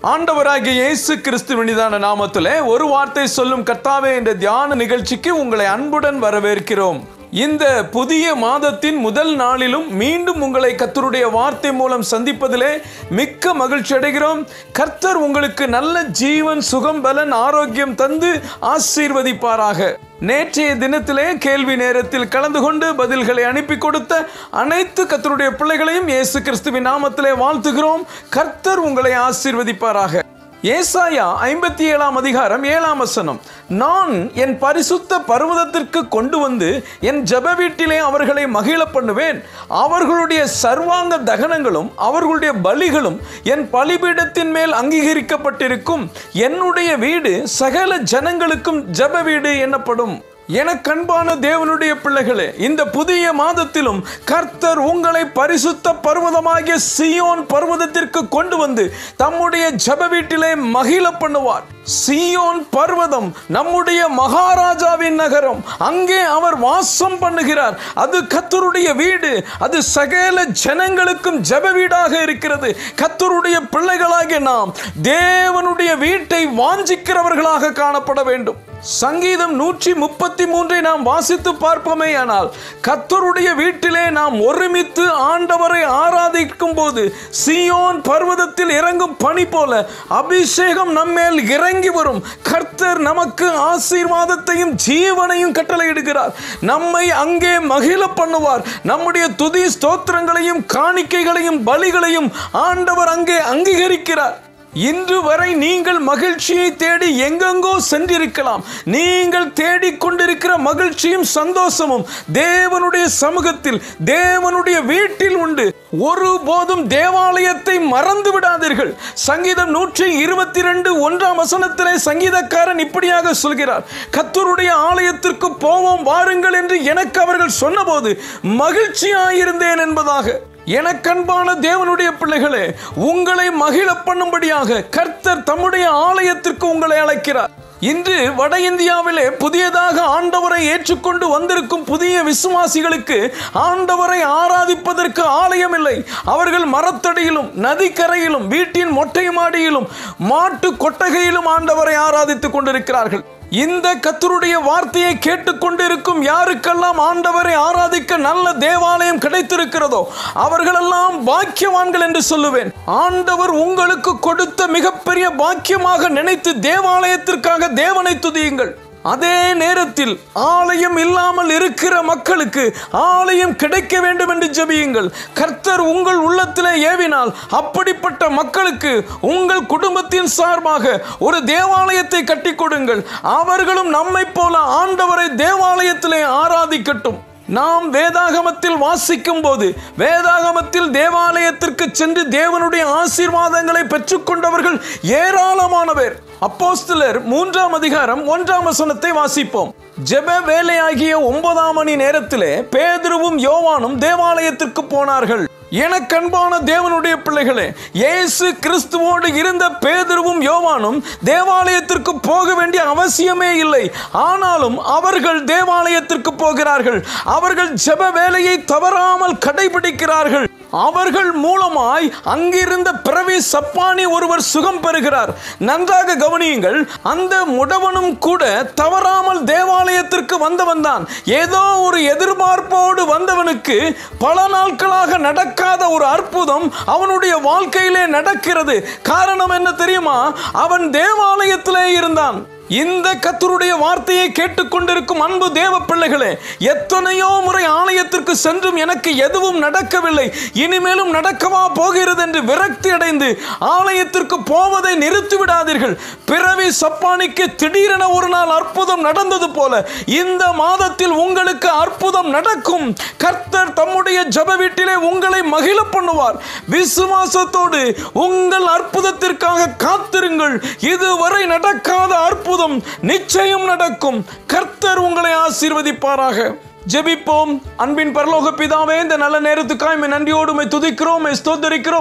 ஆண்டவராகிய இயேசு கிறிஸ்துவனிதான நாமத்திலே ஒரு வார்த்தை சொல்லும் கர்த்தாவே என்ற தியான நிகழ்ச்சிக்கு உங்களை அன்புடன் வரவேற்கிறோம் இந்த புதிய மாதத்தின் முதல் நாளிலும் மீண்டும் உங்களை கர்த்தருடைய வார்த்தை மூலம் சந்திப்பதிலே மிக்க மகிழ்ச்சி அடைகிறோம் கர்த்தர் உங்களுக்கு நல்ல ஜீவன் சுகம் பலன் ஆரோக்கியம் தந்து ஆசீர்வதிப்பாராக நேற்றைய தினத்திலே கேள்வி நேரத்தில் கலந்து கொண்டு பதில்களை அனுப்பி கொடுத்த அனைத்து கர்த்தருடைய பிள்ளைகளையும் இயேசு கிறிஸ்துவின் நாமத்திலே வாழ்த்துகிறோம் கர்த்தர் உங்களை ஆசீர்வதிப்பாராக ஏசாயா ஐம்பத்தி ஏழாம் அதிகாரம் ஏழாம் வசனம் நான் என் பரிசுத்த பர்வதத்திற்கு கொண்டு வந்து என் ஜெப வீட்டிலே அவர்களை மகிழ பண்ணுவேன் அவர்களுடைய சர்வாங்க தகனங்களும் அவர்களுடைய பலிகளும் என் பலிபீடத்தின் மேல் அங்கீகரிக்கப்பட்டிருக்கும் என்னுடைய வீடு சகல ஜனங்களுக்கும் ஜெப வீடு எனப்படும் எனக்கு அன்பான தேவனுடைய பிள்ளைகளே இந்த புதிய மாதத்திலும் கர்த்தர் உங்களை பரிசுத்த பர்வதமாகிய சியோன் பர்வதத்திற்கு கொண்டு வந்து தம்முடைய ஜப வீட்டிலே மகிழ பண்ணுவார் சியோன் பர்வதம் நம்முடைய மகாராஜாவின் நகரம் அங்கே அவர் வாசம் பண்ணுகிறார் அது கத்தருடைய வீடு அது சகல ஜனங்களுக்கும் ஜப வீடாக இருக்கிறது கத்தருடைய பிள்ளைகளாகிய நாம் தேவனுடைய வீட்டை வாஞ்சிக்கிறவர்களாக காணப்பட வேண்டும் சங்கீதம் நூற்றி முப்பத்தி மூன்றை நாம் வாசித்து பார்ப்போமே ஆனால் கத்தருடைய வீட்டிலே நாம் ஒருமித்து ஆண்டவரை ஆராதிக்கும் போது சியோன் பர்வதத்தில் இறங்கும் பனி போல அபிஷேகம் நம்மேல் இறங்கி வரும் கர்த்தர் நமக்கு ஆசீர்வாதத்தையும் ஜீவனையும் கட்டளையிடுகிறார் நம்மை அங்கே மகிழ பண்ணுவார் நம்முடைய துதி ஸ்தோத்திரங்களையும் காணிக்கைகளையும் பலிகளையும் ஆண்டவர் அங்கே அங்கீகரிக்கிறார் இன்று வரை நீங்கள் மகிழ்ச்சியை தேடி எங்கெங்கோ சென்றிருக்கலாம் நீங்கள் தேடிக்கொண்டிருக்கிற மகிழ்ச்சியும் சந்தோஷமும் தேவனுடைய சமூகத்தில் தேவனுடைய வீட்டில் உண்டு ஒருபோதும் தேவாலயத்தை மறந்து விடாதீர்கள் சங்கீதம் நூற்றி இருபத்தி ரெண்டு ஒன்றாம் வசனத்திலே சங்கீதக்காரன் இப்படியாக சொல்கிறார் கத்தருடைய ஆலயத்திற்கு போவோம் வாருங்கள் என்று எனக்கு அவர்கள் சொன்னபோது மகிழ்ச்சியாயிருந்தேன் என்பதாக எனக்கன்பான தேவனுடைய பிள்ளைகளே உங்களை மகிழ பண்ணும்படியாக கர்த்தர் தம்முடைய ஆலயத்திற்கு உங்களை அழைக்கிறார் இன்று வட இந்தியாவிலே புதியதாக ஆண்டவரை ஏற்றுக்கொண்டு வந்திருக்கும் புதிய விசுவாசிகளுக்கு ஆண்டவரை ஆராதிப்பதற்கு ஆலயம் இல்லை அவர்கள் மரத்தடியிலும் நதிக்கரையிலும் வீட்டின் மொட்டை மாடியிலும் மாட்டு கொட்டகையிலும் ஆண்டவரை ஆராதித்துக் கொண்டிருக்கிறார்கள் இந்த கத்தருடைய வார்த்தையை கேட்டுக்கொண்டிருக்கும் யாருக்கெல்லாம் ஆண்டவரை ஆராதிக்க நல்ல தேவாலயம் கிடைத்திருக்கிறதோ அவர்களெல்லாம் பாக்கியவான்கள் என்று சொல்லுவேன் ஆண்டவர் உங்களுக்கு கொடுத்த மிகப்பெரிய பாக்கியமாக நினைத்து தேவாலயத்திற்காக தேவனை துதியுங்கள் அதே நேரத்தில் ஆலயம் இல்லாமல் இருக்கிற மக்களுக்கு ஆலயம் கிடைக்க வேண்டும் என்று ஜெபியுங்கள் கர்த்தர் உங்கள் உள்ளத்திலே ஏவினால் அப்படிப்பட்ட மக்களுக்கு உங்கள் குடும்பத்தின் சார்பாக ஒரு தேவாலயத்தை கட்டி கொடுங்கள் அவர்களும் நம்மைப் போல ஆண்டவரை தேவாலயத்திலே ஆராதிக்கட்டும் நாம் வேதாகமத்தில் வாசிக்கும் போது வேதாகமத்தில் தேவாலயத்திற்கு சென்று தேவனுடைய ஆசீர்வாதங்களை பெற்றுக்கொண்டவர்கள் ஏராளமானவர் அப்போஸ்தலர் மூன்றாம் அதிகாரம் ஒன்றாம் வசனத்தை வாசிப்போம் ஜெப வேலையாகிய ஒன்பதாம் மணி நேரத்திலே பேதுருவும் யோவானும் தேவாலயத்திற்கு போனார்கள் எனக்கன்பான தேவனுடைய பிள்ளைகளே இயேசு கிறிஸ்துவோடு இருந்த பேதுருவும் யோவானும் தேவாலயத்திற்கு போக வேண்டிய அவசியமே இல்லை ஆனாலும் அவர்கள் தேவாலயத்திற்கு போகிறார்கள் அவர்கள் ஜெப வேலையை தவறாமல் கடைபிடிக்கிறார்கள் அவர்கள் மூலமாய் அங்கிருந்த பிறவி சப்பானி ஒருவர் சுகம் பெறுகிறார் நன்றாக கவனியுங்கள் அந்த முடவனும் கூட தவறாமல் தேவாலயத்திற்கு வந்தவன் தான் ஏதோ ஒரு எதிர்பார்ப்போடு வந்தவனுக்கு பல நாட்களாக நடக்காத ஒரு அற்புதம் அவனுடைய வாழ்க்கையிலே நடக்கிறது காரணம் என்ன தெரியுமா அவன் தேவாலயத்திலே இருந்தான் இந்த கத்தருடைய வார்த்தையை கேட்டுக்கொண்டிருக்கும் அன்பு தேவ பிள்ளைகளே எத்தனையோ முறை ஆலயத்திற்கு சென்றும் எனக்கு எதுவும் நடக்கவில்லை இனிமேலும் நடக்கவா போகிறது என்று விரக்தி அடைந்து ஆலயத்திற்கு போவதை நிறுத்தி விடாதீர்கள் பிறவி சப்பானிக்கு திடீரென ஒரு நாள் அற்புதம் நடந்தது போல இந்த மாதத்தில் உங்களுக்கு அற்புதம் நடக்கும் கர்த்தர் தம்முடைய ஜப வீட்டிலே உங்களை மகிழ பண்ணுவார் விசுவாசத்தோடு உங்கள் அற்புதத்திற்காக காத்திருங்கள் இதுவரை நடக்காத அற்புதம் நிச்சயம் நடக்கும் கர்த்தர் உங்களை ஆசீர்வதிப்பாராக ஜெபிப்போம் அன்பின் பரலோக பிதாவே இந்த நல்ல நேரத்துக்காய் உம்மை நன்றியோடு உம்மை துதிக்கிறோம் உம்மை ஸ்தோத்தரிக்கிறோம்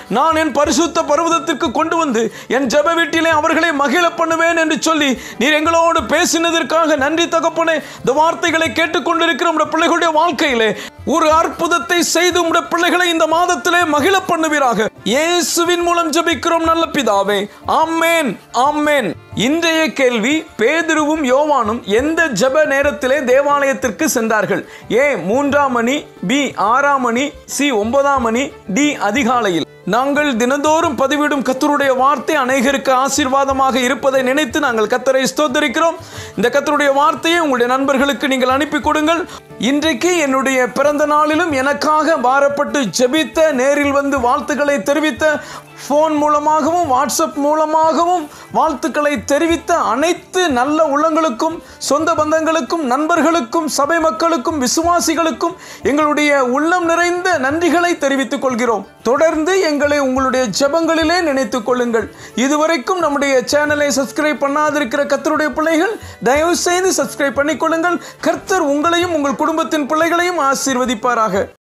நான் என் பரிசுத்த பர்வதத்திற்கு கொண்டு வந்து என் ஜெப வீட்டிலே அவர்களை மகிழ பண்ணுவேன் என்று சொல்லி நீர் எங்களோடு பேசினதற்காக நன்றி தகப்பனே இந்த வார்த்தைகளை கேட்டுக்கொண்டிருக்கிற உடைய பிள்ளைகளுடைய வாழ்க்கையிலே ஒரு அற்புதத்தை செய்து உடைய பிள்ளைகளை இந்த மாதத்திலே மகிழ பண்ணுவீராக இயேசுவின் மூலம் ஜெபிக்கிறோம் நல்ல பிதாவே ஆமென் ஆமென் இன்றைய கேள்வி பேதுருவும் யோவானும் எந்த ஜெப நேரத்திலே தேவாலயத்திற்கு சென்றார்கள் ஏ மூன்றாம் மணி பி ஆறாம் மணி சி ஒன்பதாம் மணி டி அதிகாலையில் நாங்கள் தினந்தோறும் பதிவிடும் கத்தருடைய வார்த்தை அநேகருக்கு ஆசீர்வாதமாக இருப்பதை நினைத்து நாங்கள் கத்தரை ஸ்தோத்தரிக்கிறோம் இந்த கத்தருடைய வார்த்தையை உங்களுடைய நண்பர்களுக்கு நீங்கள் அனுப்பி கொடுங்கள் இன்றைக்கு என்னுடைய பிறந்த நாளிலும் எனக்காக பாரப்பட்டு ஜெபித்த நேரில் வந்து வாழ்த்துக்களை தெரிவித்த ஃபோன் மூலமாகவும் வாட்ஸ்அப் மூலமாகவும் வாழ்த்துக்களை தெரிவித்த அனைத்து நல்ல உள்ளங்களுக்கும் சொந்த பந்தங்களுக்கும் நண்பர்களுக்கும் சபை மக்களுக்கும் விசுவாசிகளுக்கும் எங்களுடைய உள்ளம் நிறைந்த நன்றிகளை தெரிவித்துக் கொள்கிறோம் தொடர்ந்து எங்களை உங்களுடைய ஜெபங்களிலே நினைத்துக் கொள்ளுங்கள் இதுவரைக்கும் நம்முடைய சேனலை சப்ஸ்கிரைப் பண்ணாதிருக்கிற கர்த்தருடைய பிள்ளைகள் தயவு செய்து சப்ஸ்கிரைப் பண்ணிக்கொள்ளுங்கள் கர்த்தர் உங்களையும் உங்கள் குடும்பத்தின் பிள்ளைகளையும் ஆசீர்வதிப்பாராக